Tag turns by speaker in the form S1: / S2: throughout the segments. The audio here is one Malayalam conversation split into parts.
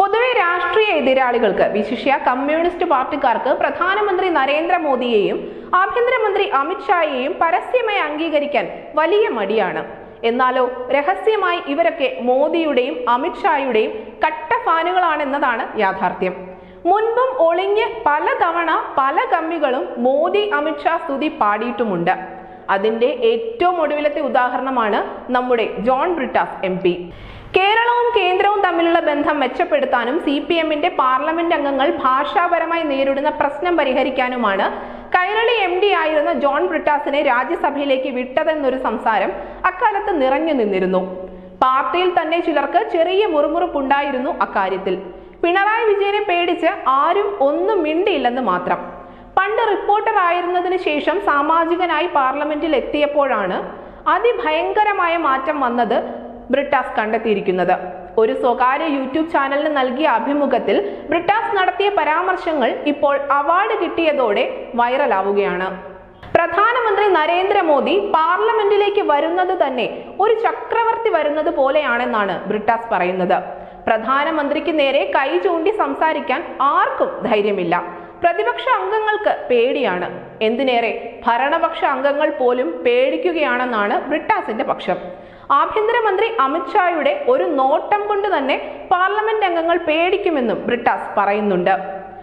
S1: പൊതുവെ രാഷ്ട്രീയ എതിരാളികൾക്ക് വിശിഷ്യ കമ്മ്യൂണിസ്റ്റ് പാർട്ടിക്കാർക്ക് പ്രധാനമന്ത്രി നരേന്ദ്രമോദിയെയും ആഭ്യന്തരമന്ത്രി അമിത്ഷായെയും പരസ്യമായി അംഗീകരിക്കാൻ വലിയ മടിയാണ് എന്നാലോ രഹസ്യമായി ഇവരൊക്കെ മോദിയുടെയും അമിത്ഷായുടെയും കട്ട ഫാനുകളാണെന്നതാണ് യാഥാർത്ഥ്യം മുൻപും ഒളിഞ്ഞ് പലതവണ പല കമ്മികളും മോദി അമിത്ഷാ സ്തുതി പാടിയിട്ടുമുണ്ട് അതിന്റെ ഏറ്റവും ഒടുവിലത്തെ ഉദാഹരണമാണ് നമ്മുടെ ജോൺ ബ്രിട്ടാസ് എം പി കേരളവും കേന്ദ്രവും തമ്മിലുള്ള ബന്ധം മെച്ചപ്പെടുത്താനും സി പി എമ്മിന്റെ പാർലമെന്റ് അംഗങ്ങൾ ഭാഷാപരമായി നേരിടുന്ന പ്രശ്നം പരിഹരിക്കാനുമാണ് കൈരളി എം ഡി ആയിരുന്ന ജോൺ ബ്രിട്ടാസിനെ രാജ്യസഭയിലേക്ക് വിട്ടതെന്നൊരു സംസാരം അക്കാലത്ത് നിറഞ്ഞു നിന്നിരുന്നു പാർട്ടിയിൽ തന്നെ ചിലർക്ക് ചെറിയ മുറുമുറുപ്പുണ്ടായിരുന്നു അക്കാര്യത്തിൽ പിണറായി വിജയനെ പേടിച്ച് ആരും ഒന്നും മിണ്ടിയില്ലെന്ന് മാത്രം പണ്ട് റിപ്പോർട്ടർ ആയിരുന്നതിന് ശേഷം സാമാജികനായി പാർലമെന്റിൽ എത്തിയപ്പോഴാണ് അതിഭയങ്കരമായ മാറ്റം വന്നത് ബ്രിട്ടാസ് കണ്ടെത്തിയിരിക്കുന്നത് ഒരു സ്വകാര്യ യൂട്യൂബ് ചാനലിന് നൽകിയ അഭിമുഖത്തിൽ ബ്രിട്ടാസ് നടത്തിയ പരാമർശങ്ങൾ ഇപ്പോൾ അവാർഡ് കിട്ടിയതോടെ വൈറലാവുകയാണ് പ്രധാനമന്ത്രി നരേന്ദ്രമോദി പാർലമെന്റിലേക്ക് വരുന്നത് തന്നെ ഒരു ചക്രവർത്തി വരുന്നത് പോലെയാണെന്നാണ് ബ്രിട്ടാസ് പറയുന്നത് പ്രധാനമന്ത്രിക്ക് നേരെ കൈ ചൂണ്ടി സംസാരിക്കാൻ ആർക്കും ധൈര്യമില്ല പ്രതിപക്ഷ അംഗങ്ങൾക്ക് പേടിയാണ് എന്തിനേറെ ഭരണപക്ഷ അംഗങ്ങൾ പോലും പേടിക്കുകയാണെന്നാണ് ബ്രിട്ടാസിന്റെ പക്ഷം ആഭ്യന്തരമന്ത്രി അമിത്ഷായുടെ ഒരു നോട്ടം കൊണ്ട് തന്നെ പാർലമെന്റ് അംഗങ്ങൾ പേടിക്കുമെന്നും ബ്രിട്ടാസ് പറയുന്നുണ്ട്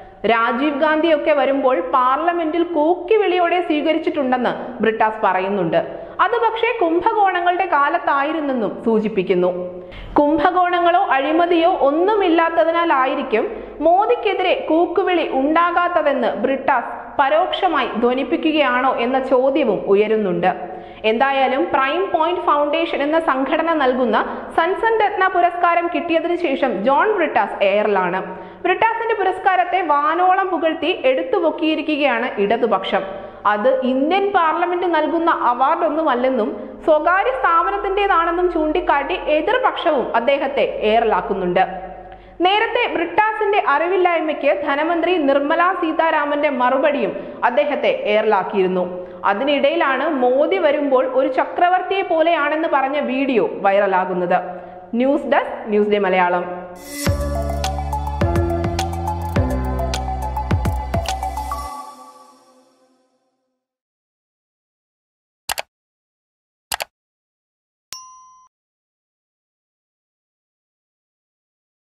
S1: രാജീവ് ഗാന്ധിയൊക്കെ വരുമ്പോൾ പാർലമെന്റിൽ കൂക്കിവിളിയോടെ സ്വീകരിച്ചിട്ടുണ്ടെന്ന് ബ്രിട്ടാസ് പറയുന്നുണ്ട് അത് പക്ഷേ കുംഭകോണങ്ങളുടെ കാലത്തായിരുന്നെന്നും സൂചിപ്പിക്കുന്നു കുംഭകോണങ്ങളോ അഴിമതിയോ ഒന്നുമില്ലാത്തതിനാലായിരിക്കും മോദിക്കെതിരെ കൂക്കുവിളി ഉണ്ടാകാത്തതെന്ന് ബ്രിട്ടാസ് പരോക്ഷമായി ധ്വനിപ്പിക്കുകയാണോ എന്ന ചോദ്യവും ഉയരുന്നുണ്ട് എന്തായാലും പ്രൈം പോയിന്റ് ഫൗണ്ടേഷൻ എന്ന സംഘടന നൽകുന്ന സൻസൺ രത്ന പുരസ്കാരം കിട്ടിയതിനു ശേഷം ജോൺ ബ്രിട്ടാസ് എയറിലാണ് ബ്രിട്ടാസിന്റെ പുരസ്കാരത്തെ വാനോളം പുകഴ്ത്തി എടുത്തുപൊക്കിയിരിക്കുകയാണ് ഇടതുപക്ഷം അത് ഇന്ത്യൻ പാർലമെന്റ് നൽകുന്ന അവാർഡൊന്നുമല്ലെന്നും സ്വകാര്യ സ്ഥാപനത്തിൻ്റെതാണെന്നും ചൂണ്ടിക്കാട്ടി എതിർപക്ഷവും അദ്ദേഹത്തെ എയറിലാക്കുന്നുണ്ട് നേരത്തെ ബ്രിട്ടാസിന്റെ അറിവില്ലായ്മയ്ക്ക് ധനമന്ത്രി നിർമ്മല സീതാരാമന്റെ മറുപടിയും അദ്ദേഹത്തെ എയറിലാക്കിയിരുന്നു അതിനിടയിലാണ് മോദി വരുമ്പോൾ ഒരു ചക്രവർത്തിയെ പോലെയാണെന്ന് പറഞ്ഞ വീഡിയോ വൈറലാകുന്നത് news desk news day Malayalam